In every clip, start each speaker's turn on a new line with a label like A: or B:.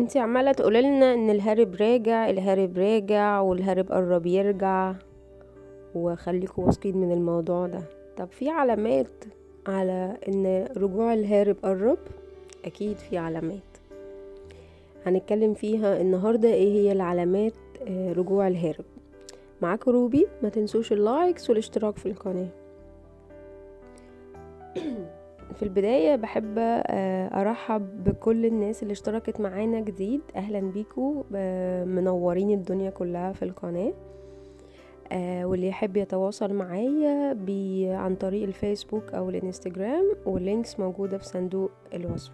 A: انتي عمالة تقولي لنا ان الهارب راجع الهارب راجع والهارب قرب يرجع وخليكوا واثقين من الموضوع ده طب في علامات على ان رجوع الهارب قرب اكيد في علامات هنتكلم فيها النهاردة ايه هي العلامات آه، رجوع الهارب معاكم روبي ما تنسوش اللايكس والاشتراك في القناة في البداية بحب آه، أرحب بكل الناس اللي اشتركت معانا جديد أهلا بيكم آه، منورين الدنيا كلها في القناة آه، واللي يحب يتواصل معايا بي- عن طريق الفيسبوك أو الانستجرام واللينكس موجودة في صندوق الوصف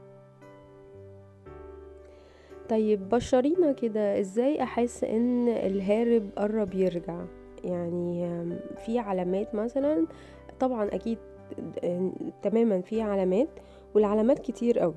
A: طيب بشرينا كده ازاي احس ان الهارب قرب يرجع يعني آم، في علامات مثلا طبعا اكيد آه، تماما في علامات والعلامات كتير قوي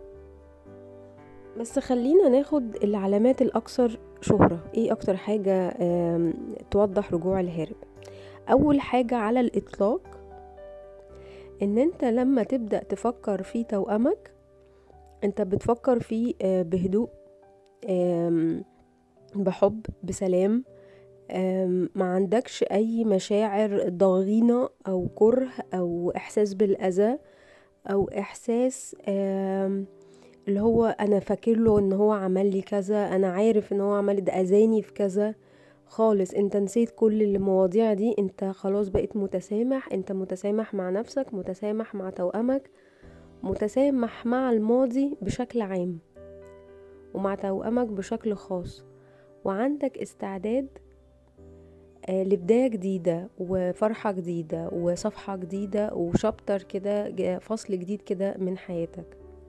A: بس خلينا ناخد العلامات الاكثر شهرة ايه اكتر حاجة آم، توضح رجوع الهارب اول حاجة على الاطلاق ان انت لما تبدأ تفكر في توأمك انت بتفكر فيه آه، بهدوء آم، بحب بسلام آم، ما عندكش اي مشاعر ضغينة او كره او احساس بالاذى او احساس آم، اللي هو انا فاكر له ان هو عمل لي كذا انا عارف ان هو عمل ده اذاني في كذا خالص انت نسيت كل المواضيع دي انت خلاص بقيت متسامح انت متسامح مع نفسك متسامح مع توأمك متسامح مع الماضي بشكل عام ومع توأمك بشكل خاص وعندك استعداد آه، لبداية جديدة وفرحة جديدة وصفحة جديدة وشابتر كده ج- فصل جديد كده من حياتك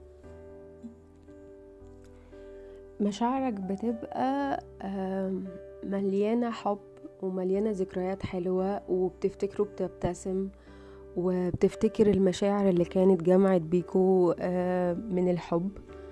A: مشاعرك بتبقى آم، مليانة حب ومليانة ذكريات حلوة وبتفتكره بتبتسم وبتفتكر المشاعر اللي كانت جمعت بيكو آه، من الحب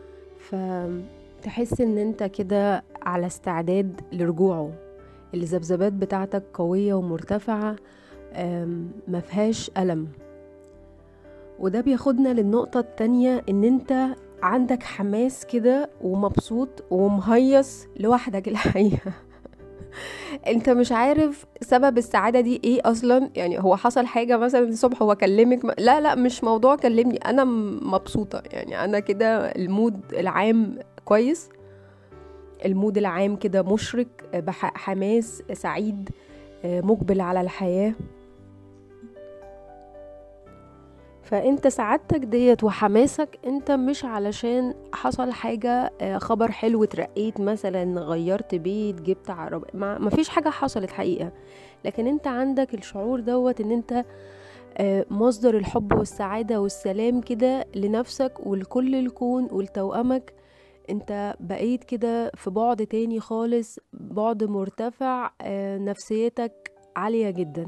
A: فتحس ان انت كده على استعداد لرجوعه الذبذبات بتاعتك قوية ومرتفعة آم، مفيهاش ألم وده بياخدنا للنقطة التانية ان انت عندك حماس كده ومبسوط ومهيص لوحدك الحقيقة انت مش عارف سبب السعادة دي ايه اصلا يعني هو حصل حاجة مثلا الصبح هو كلمك م- لا لا مش موضوع كلمني انا م- مبسوطة يعني انا كده المود العام كويس المود العام كده مشرق بح- حماس سعيد آه، مقبل على الحياة فانت سعادتك ديت وحماسك انت مش علشان حصل حاجة آه، خبر حلو اترقيت مثلا غيرت بيت جبت عربية ما مفيش حاجة حصلت حقيقة لكن انت عندك الشعور دوت ان انت آه، مصدر الحب والسعادة والسلام كده لنفسك ولكل الكون ولتوأمك انت بقيت كده في بعد تاني خالص بعد مرتفع آه، نفسيتك عالية جدا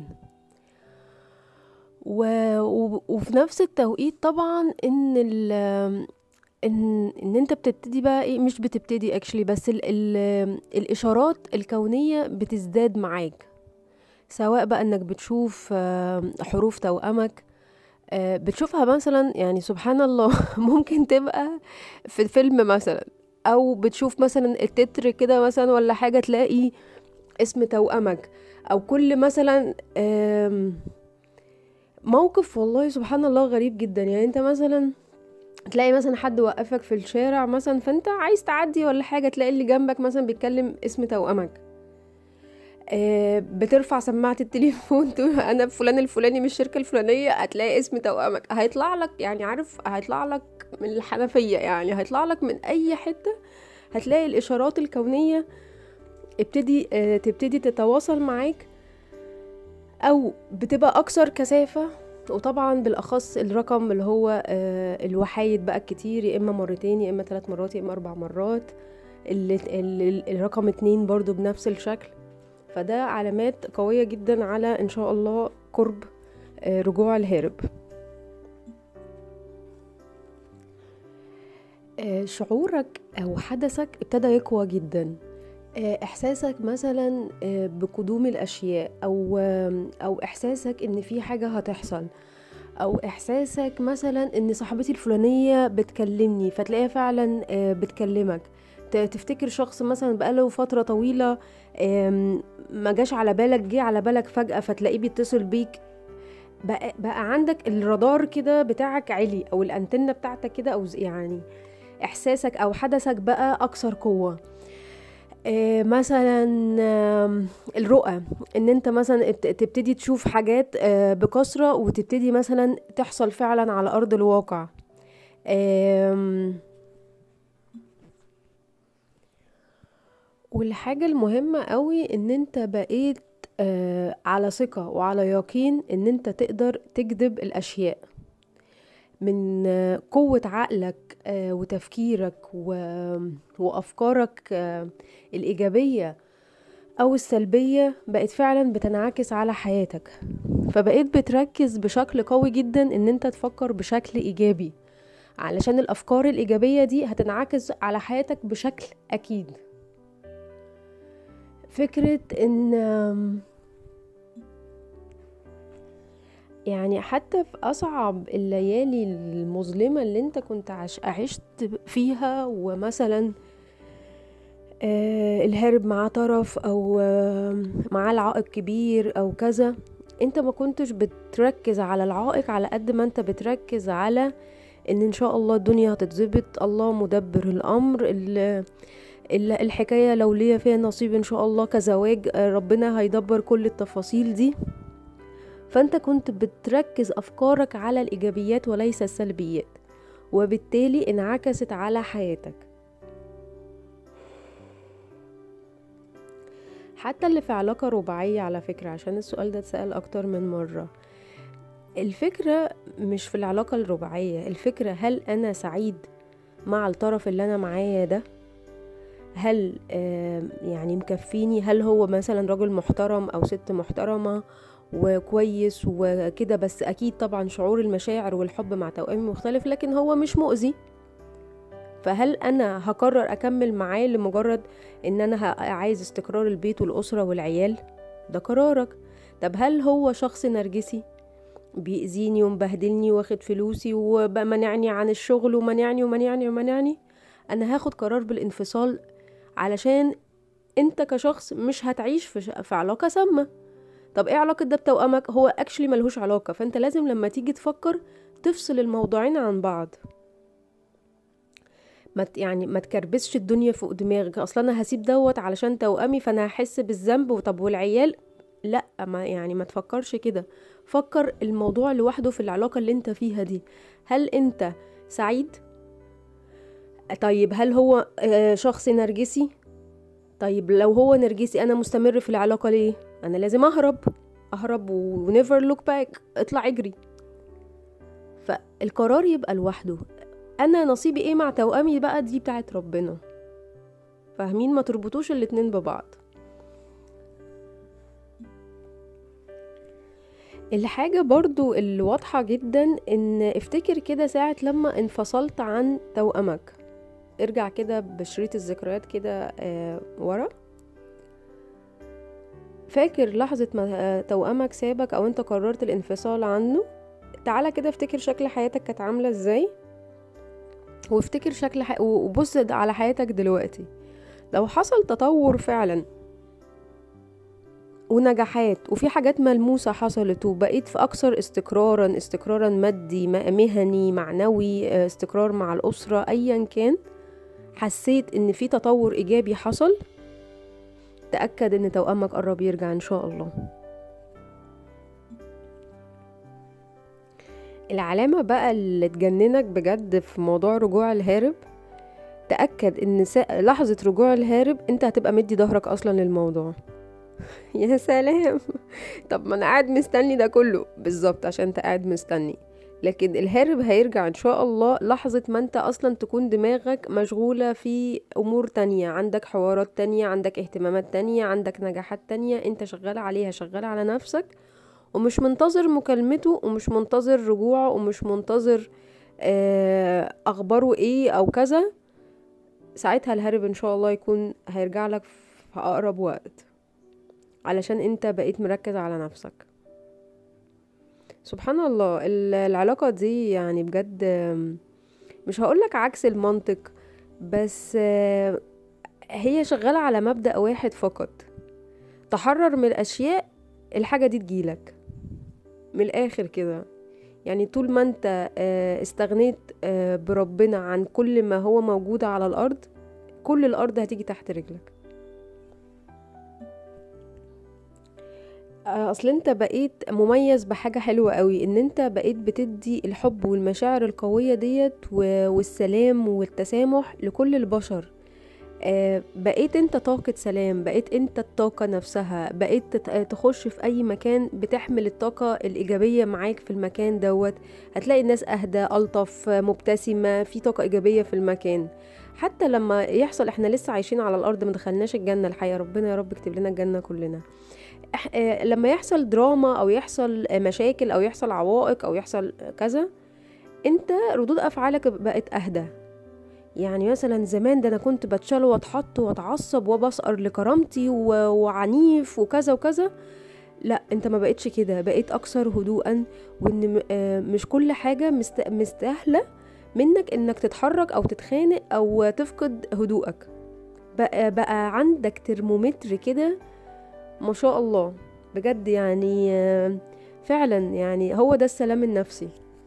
A: و... و... وفي نفس التوقيت طبعا ان ال... ان ان انت بتبتدي بقى ايه مش بتبتدي اكشلي بس ال... ال... الاشارات الكونية بتزداد معاك سواء بقى انك بتشوف آه، حروف توأمك آه، بتشوفها مثلا يعني سبحان الله ممكن تبقى في فيلم مثلا او بتشوف مثلا التتر كده مثلا ولا حاجة تلاقي اسم توأمك او كل مثلا آم، موقف والله سبحان الله غريب جدا يعني انت مثلا تلاقي مثلا حد وقفك في الشارع مثلا فانت عايز تعدي ولا حاجة تلاقي اللي جنبك مثلا بيتكلم اسم توأمك آه، بترفع سماعة التليفون تقول انا فلان الفلاني من الشركة الفلانية هتلاقي اسم توأمك هيطلع لك يعني عارف هيطلع لك من الحنفية يعني هيطلع لك من اي حتة هتلاقي الاشارات الكونية ابتدي آه، تبتدي تتواصل معاك او بتبقى اكثر كثافة وطبعا بالاخص الرقم اللي هو آه، الوحايد بقى الكتير يا اما مرتين يا اما ثلاث مرات يا اما اربع مرات ال- ال- ال- الرقم اتنين برضو بنفس الشكل فده علامات قوية جدا على ان شاء الله قرب آه، رجوع الهارب آه، شعورك او حدثك ابتدى يقوى جدا آه، احساسك مثلا آه، بقدوم الاشياء او آم، او احساسك ان في حاجه هتحصل او احساسك مثلا ان صاحبتي الفلانيه بتكلمني فتلاقيها فعلا آه، بتكلمك ت- تفتكر شخص مثلا بقاله فتره طويله آم، ما جاش على بالك جه على بالك فجاه فتلاقيه بيتصل بيك بقى, بقى عندك الرادار كده بتاعك عالي او الانتنه بتاعتك كده او ز- يعني احساسك او حدثك بقى اكثر قوه آه، مثلا آم، الرؤى ان انت مثلا ابت- تبتدي تشوف حاجات آه، بكثرة وتبتدي مثلا تحصل فعلا على ارض الواقع آم، والحاجة المهمة قوي ان انت بقيت آه، على ثقة وعلى يقين ان انت تقدر تجذب الاشياء من آه، قوة عقلك آه، وتفكيرك و- وافكارك آه، الايجابية او السلبية بقت فعلا بتنعكس على حياتك فبقيت بتركز بشكل قوي جدا ان انت تفكر بشكل ايجابي علشان الافكار الايجابية دي هتنعكس على حياتك بشكل اكيد فكرة ان آم، يعني حتى في اصعب الليالي المظلمة اللي انت كنت عش عشت فيها ومثلا آه، الهارب معاه طرف او آه، معاه العائق كبير او كذا انت ما كنتش بتركز على العائق على قد ما انت بتركز على ان ان شاء الله الدنيا هتتظبط الله مدبر الامر ال- ال- الحكاية لو ليا فيها نصيب ان شاء الله كزواج آه، ربنا هيدبر كل التفاصيل دي فانت كنت بتركز افكارك على الايجابيات وليس السلبيات وبالتالي انعكست على حياتك حتى اللي في علاقة رباعية على فكرة عشان السؤال ده اتسأل أكتر من مرة الفكرة مش في العلاقة الرباعية الفكرة هل أنا سعيد مع الطرف اللي أنا معاه ده هل آم، يعني مكفيني هل هو مثلا راجل محترم أو ست محترمة وكويس وكده بس أكيد طبعا شعور المشاعر والحب مع توأمي مختلف لكن هو مش مؤذي فهل انا هقرر اكمل معاه لمجرد ان انا ه- عايز استقرار البيت والاسره والعيال ده قرارك طب هل هو شخص نرجسي بيأذيني ومبهدلني واخد فلوسي ومنعني عن الشغل ومنعني ومنعني ومنعني انا هاخد قرار بالانفصال علشان انت كشخص مش هتعيش في, ش- في علاقه سامه طب ايه علاقه ده بتوأمك هو اكشلي ملهوش علاقه فانت لازم لما تيجي تفكر تفصل الموضوعين عن بعض ما ت- يعني ما تكربسش الدنيا فوق دماغك اصلا انا هسيب دوت علشان توأمي فانا هحس بالذنب وطب والعيال لا ما يعني ما تفكرش كده فكر الموضوع لوحده في العلاقة اللي انت فيها دي هل انت سعيد طيب هل هو آه، شخص نرجسي طيب لو هو نرجسي انا مستمر في العلاقة ليه انا لازم اهرب اهرب و never look back اطلع اجري فالقرار يبقى لوحده انا نصيبي ايه مع توأمي بقى دي بتاعت ربنا فاهمين ما تربطوش الاتنين ببعض الحاجة برضو اللي واضحة جدا ان افتكر كده ساعة لما انفصلت عن توأمك ارجع كده بشريط الذكريات كده آه ورا فاكر لحظة ما آه، توأمك سابك او انت قررت الانفصال عنه تعالى كده افتكر شكل حياتك كانت عاملة ازاي وافتكر شكل ح... وبص على حياتك دلوقتي لو حصل تطور فعلا ونجاحات وفي حاجات ملموسة حصلت وبقيت في أكثر استقرارا استقرارا مادي م- مهني معنوي آه، استقرار مع الأسرة أيا كان حسيت إن في تطور إيجابي حصل تأكد إن توأمك قرب يرجع إن شاء الله العلامة بقى اللي تجننك بجد في موضوع رجوع الهارب تأكد إن سا... لحظة رجوع الهارب أنت هتبقى مدي ظهرك أصلا للموضوع يا سلام طب ما انا قاعد مستني ده كله بالظبط عشان انت قاعد مستني لكن الهارب هيرجع ان شاء الله لحظة ما انت اصلا تكون دماغك مشغولة في امور تانية عندك حوارات تانية عندك اهتمامات تانية عندك نجاحات تانية انت شغال عليها شغال على نفسك ومش منتظر مكالمته ومش منتظر رجوعه ومش منتظر آه، اخباره ايه او كذا ساعتها الهارب ان شاء الله يكون هيرجع لك في اقرب وقت علشان انت بقيت مركز على نفسك سبحان الله ال- العلاقة دي يعني بجد آم، مش هقولك عكس المنطق بس آه، هي شغالة على مبدأ واحد فقط تحرر من الأشياء الحاجة دي تجيلك من الآخر كده يعني طول ما انت آه، استغنيت آه، بربنا عن كل ما هو موجود على الأرض كل الأرض هتيجي تحت رجلك آه، اصل انت بقيت مميز بحاجة حلوة قوي ان انت بقيت بتدي الحب والمشاعر القوية ديت و- والسلام والتسامح لكل البشر آه، بقيت انت طاقة سلام بقيت انت الطاقة نفسها بقيت تت- آه، تخش في اي مكان بتحمل الطاقة الايجابية معاك في المكان دوت هتلاقي الناس اهدى الطف آه، مبتسمة في طاقة ايجابية في المكان حتى لما يحصل احنا لسه عايشين على الارض ما دخلناش الجنة الحقيقة ربنا يا رب يكتب لنا الجنة كلنا إح- آه، لما يحصل دراما او يحصل آه، مشاكل او يحصل عوائق او يحصل كذا انت ردود افعالك بقت اهدى يعني مثلا زمان ده انا كنت بتشال واتحط واتعصب وبسقر لكرامتي و- وعنيف وكذا وكذا لا انت ما بقتش كده بقيت اكثر هدوءا وان م- آه، مش كل حاجه مست- مستاهله منك انك تتحرك او تتخانق او تفقد هدوءك بقى, بقى عندك ترمومتر كده ما شاء الله بجد يعني آه، فعلا يعني هو ده السلام النفسي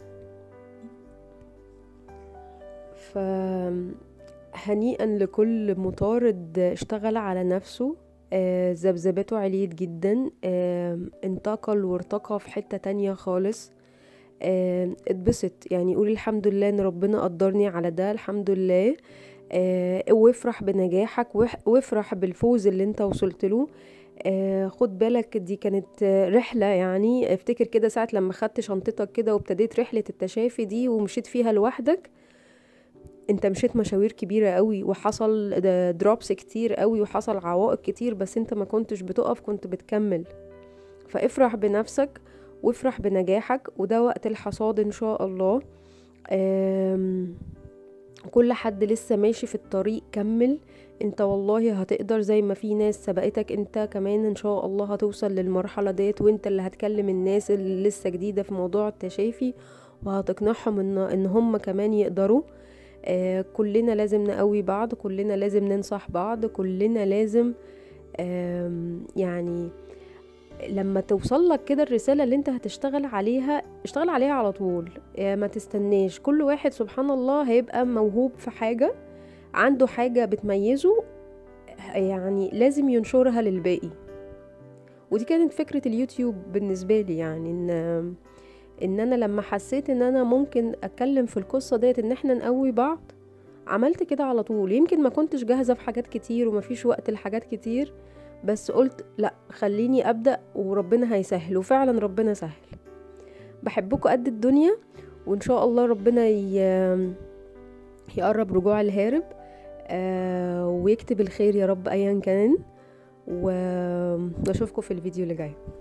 A: ف هنيئا لكل مطارد اشتغل على نفسه آه، ذبذبته عليت جدا آه، انتقل وارتقى في حتة تانية خالص آه، اتبسط يعني قول الحمد لله ان ربنا قدرني على ده الحمد لله آه، وافرح بنجاحك وح- وافرح بالفوز اللي انت وصلت له آه، خد بالك دي كانت آه، رحلة يعني افتكر كده ساعة لما خدت شنطتك كده وابتديت رحلة التشافي دي ومشيت فيها لوحدك انت مشيت مشاوير كبيرة قوي وحصل دروبس كتير قوي وحصل عوائق كتير بس انت ما كنتش بتقف كنت بتكمل فافرح بنفسك وافرح بنجاحك وده وقت الحصاد ان شاء الله آم، كل حد لسه ماشي في الطريق كمل انت والله هتقدر زي ما في ناس سبقتك انت كمان ان شاء الله هتوصل للمرحلة ديت وانت اللي هتكلم الناس اللي لسه جديدة في موضوع التشافي وهتقنعهم ان ان هم كمان يقدروا آه كلنا لازم نقوي بعض كلنا لازم ننصح بعض كلنا لازم آم، يعني لما توصل لك كده الرسالة اللي انت هتشتغل عليها اشتغل عليها على طول آه، ما تستناش كل واحد سبحان الله هيبقى موهوب في حاجة عنده حاجة بتميزه يعني لازم ينشرها للباقي ودي كانت فكرة اليوتيوب بالنسبة لي يعني ان ان انا لما حسيت ان انا ممكن اتكلم في القصة ديت ان احنا نقوي بعض عملت كده على طول يمكن ما كنتش جاهزة في حاجات كتير ومفيش وقت لحاجات كتير بس قلت لا خليني ابدأ وربنا هيسهل وفعلا ربنا سهل بحبكم قد الدنيا وان شاء الله ربنا ي... يقرب رجوع الهارب آه ويكتب الخير يا رب ايا كان و- واشوفكم في الفيديو اللي جاي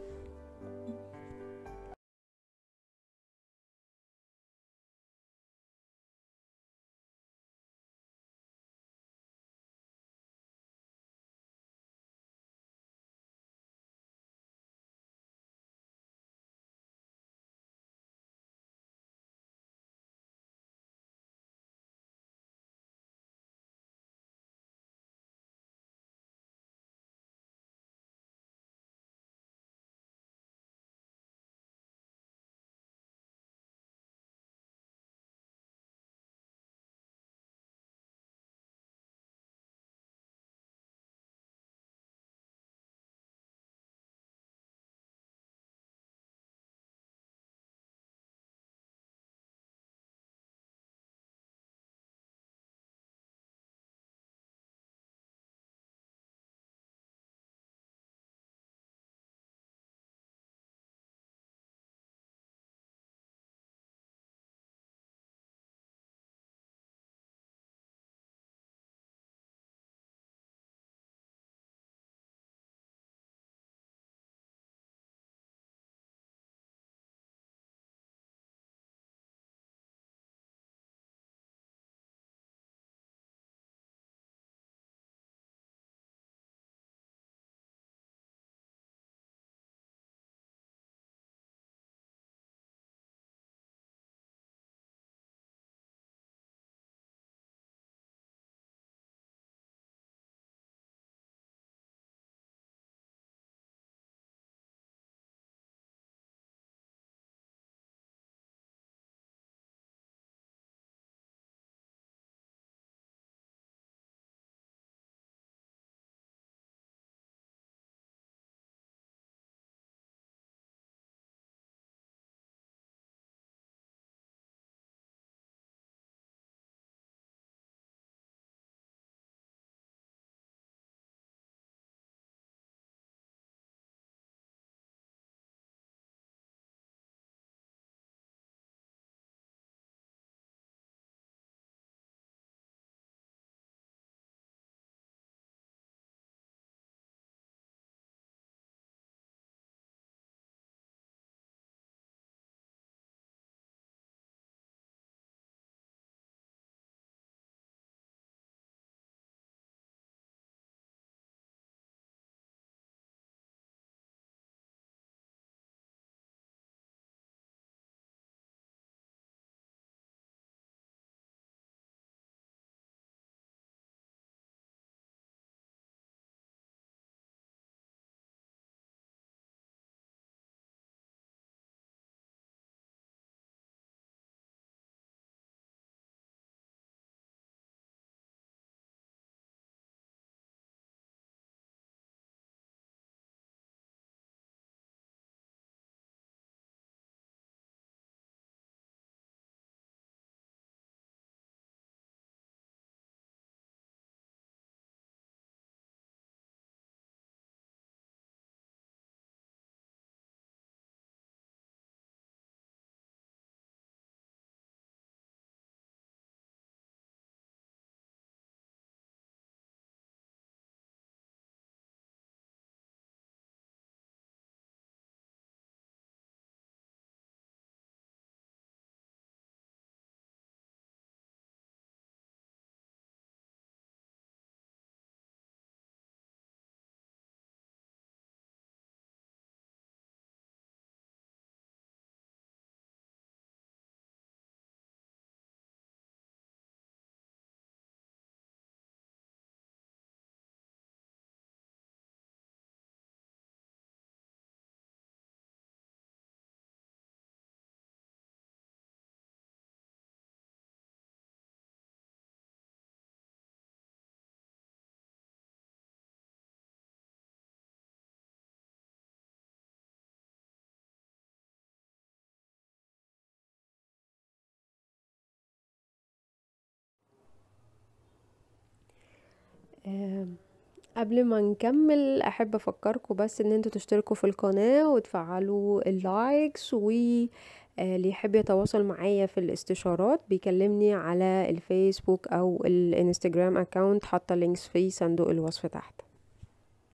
A: آم، قبل ما نكمل احب افكركم بس ان انتوا تشتركوا في القناة وتفعلوا اللايكس و آه، اللي يحب يتواصل معايا في الاستشارات بيكلمني على الفيسبوك او الانستجرام اكاونت حاطه لينكس في صندوق الوصف تحت